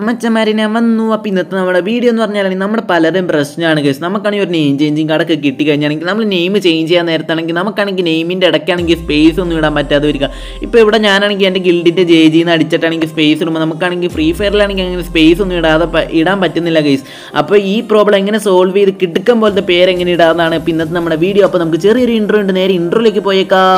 മച്ചന്മാരിനെ വന്നു അപ്പോൾ ഇന്നത്തെ നമ്മുടെ വീഡിയോ എന്ന് പറഞ്ഞാൽ നമ്മുടെ പലരും പ്രശ്നമാണ് കേസ് നമുക്കാണെങ്കിൽ ഒരു നെയിം ചേഞ്ചിങ് കാർഡൊക്കെ കിട്ടി കഴിഞ്ഞാണെങ്കിൽ നമ്മൾ നെയിം ചേഞ്ച് ചെയ്യാൻ നേരത്താണെങ്കിൽ നമുക്കാണെങ്കിൽ നെയിമിൻ്റെ ഇടയ്ക്കാണെങ്കിൽ സ്പേസ് ഒന്നും ഇടാൻ പറ്റാതെ വരിക ഇപ്പോൾ ഇവിടെ ഞാനാണെങ്കിൽ എൻ്റെ ഗിൽഡിൻ്റെ ജെ ജിന്ന് അടിച്ചിട്ടാണെങ്കിൽ സ്പേസ് ഇടുമ്പോൾ നമുക്കാണെങ്കിൽ ഫ്രീ ഫയറിലാണെങ്കിൽ അങ്ങനെ സ്പേസ് ഒന്നും ഇടാതെ പ- ഇടാൻ പറ്റുന്നില്ല കേസ് അപ്പോൾ ഈ പ്രോബ്ലം എങ്ങനെ സോൾവ് ചെയ്ത് കിടക്കം പോലത്തെ പേര് എങ്ങനെ ഇടാമെന്നാണ് ഇപ്പോൾ ഇന്നത്തെ നമ്മുടെ വീഡിയോ അപ്പോൾ നമുക്ക് ചെറിയൊരു ഇൻട്രോ ഉണ്ട് നേരെ ഇൻട്രോയിലേക്ക് പോയേക്കാം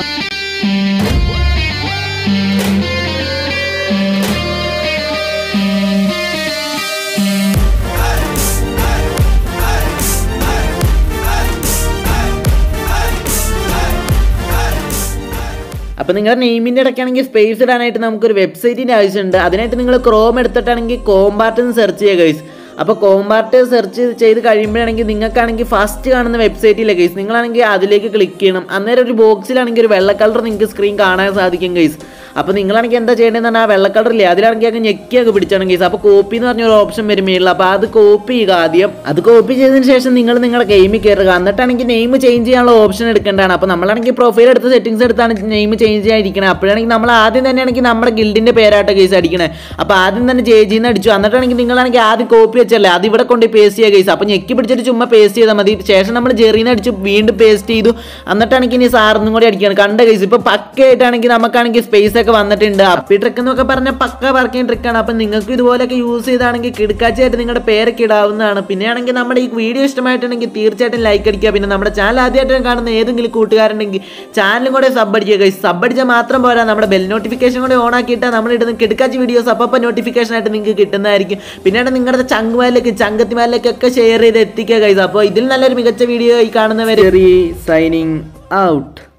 അപ്പോൾ നിങ്ങളുടെ നെയിമിൻ്റെ ഇടയ്ക്കാണെങ്കിൽ സ്പേസ് ഇടാനായിട്ട് നമുക്കൊരു വെബ്സൈറ്റിൻ്റെ ആവശ്യമുണ്ട് അതിനായിട്ട് നിങ്ങൾ ക്രോം എടുത്തിട്ടാണെങ്കിൽ കോമ്പാർട്ട് എന്ന് സെർച്ച് ചെയ്യുക ഗൈസ് അപ്പോൾ കോമ്പാർട്ട് സെർച്ച് ചെയ്ത് കഴിയുമ്പോഴാണെങ്കിൽ നിങ്ങൾക്കാണെങ്കിൽ ഫസ്റ്റ് കാണുന്ന വെബ്സൈറ്റിലെ ഗൈസ് നിങ്ങളാണെങ്കിൽ അതിലേക്ക് ക്ലിക്ക് ചെയ്യണം അന്നേരം ഒരു ബോക്സിലാണെങ്കിൽ ഒരു വെള്ള കളർ നിങ്ങൾക്ക് സ്ക്രീൻ കാണാൻ സാധിക്കും ഗൈസ് അപ്പോൾ നിങ്ങളാണെങ്കിൽ എന്താ ചെയ്യേണ്ടതെന്ന് പറഞ്ഞാൽ ആ വെള്ള കളറില്ലേ അതിലാണെങ്കിൽ അങ്ങ് ഞെക്കിയൊക്കെ പിടിച്ചാണ് ഗൈസ് അപ്പോൾ കോപ്പി എന്ന് പറഞ്ഞൊരു ഓപ്ഷൻ വരും മേളിൽ അപ്പോൾ അത് കോപ്പി ചെയ്യുക ആദ്യം അത് കോപ്പി ചെയ്തതിന് ശേഷം നിങ്ങൾ നിങ്ങളുടെ ഗെയിമിൽ കയറുക എന്നിട്ടാണെങ്കിൽ നെയിം ചേഞ്ച് ചെയ്യാനുള്ള ഓപ്ഷൻ എടുക്കേണ്ടതാണ് അപ്പോൾ നമ്മളാണെങ്കിൽ പ്രൊഫൈൽ എടുത്ത് സെറ്റിംഗ്സ് എടുത്താണ് നെയിം ചേഞ്ച് ചെയ്യാതിരിക്കണേ അപ്പോഴാണെങ്കിൽ നമ്മൾ ആദ്യം തന്നെയാണെങ്കിൽ നമ്മുടെ ഗിൽഡിൻ്റെ പേരായിട്ട് കേസ് അടിക്കണേ അപ്പോൾ ആദ്യം തന്നെ ജെ ജിന്ന് അടിച്ചു എന്നിട്ടാണെങ്കിൽ നിങ്ങളാണെങ്കിൽ ആദ്യം കോപ്പി വെച്ചല്ലേ അത് ഇവിടെ കൊണ്ട് പേസ്റ്റ് ചെയ്യുക കേസ് അപ്പോൾ ഞെക്കി പിടിച്ചിട്ട് ചുമ്മാ പേസ്റ്റ് ചെയ്താൽ മതി ശേഷം നമ്മൾ ജെറിന്ന് അടിച്ചു വീണ്ടും പേസ്റ്റ് ചെയ്തു എന്നിട്ടാണെങ്കിൽ ഇനി സാറിനും കൂടി അടിക്കുകയാണ് കണ്ട കേസ് ഇപ്പോൾ പക്കയായിട്ടാണെങ്കിൽ നമുക്കാണെങ്കിൽ സ്പേസ് ഒക്കെ വന്നിട്ടുണ്ട് അപ്പി ട്രിക്ക് എന്നൊക്കെ പറഞ്ഞാൽ പക്ക വർക്കിംഗ് ട്രിക്കാണ് അപ്പം നിങ്ങൾക്ക് ഇതുപോലെയൊക്കെ യൂസ് ചെയ്താണെങ്കിൽ കിടക്കാച്ചായിട്ട് നിങ്ങളുടെ പേരൊക്കെ ഇടാവുന്നതാണ് പിന്നെ ആണെങ്കിൽ നമ്മുടെ ഈ വീഡിയോ ഇഷ്ടമായിട്ടുണ്ടെങ്കിൽ തീർച്ചയായിട്ടും ലൈക്ക് അടിക്കുക പിന്നെ നമ്മുടെ ചാനൽ ആദ്യമായിട്ട് കാണുന്ന ഏതെങ്കിലും കൂട്ടുകാരുണ്ടെങ്കിൽ ചാനലും കൂടെ സബ് അടിക്കുക guys. സബ് അടിച്ചാൽ മാത്രം പോരാ നമ്മുടെ ബെൽ നോട്ടിഫിക്കേഷൻ കൂടെ ഓൺ ആക്കിയിട്ട് നമ്മൾ ഇടുന്ന കിടക്കാച്ച വീഡിയോസ് അപ്പം നോട്ടിഫിക്കേഷൻ ആയിട്ട് നിങ്ങൾക്ക് കിട്ടുന്നതായിരിക്കും പിന്നീട് നിങ്ങളുടെ ചങ്കുമാരിലേക്ക് ചങ്കത്തിമാരിലേക്കൊക്കെ ഷെയർ ചെയ്ത് എത്തിക്കുക കൈസ് അപ്പോൾ ഇതിൽ നല്ലൊരു മികച്ച വീഡിയോ ഈ കാണുന്നവർ സൈനിങ് ഔട്ട്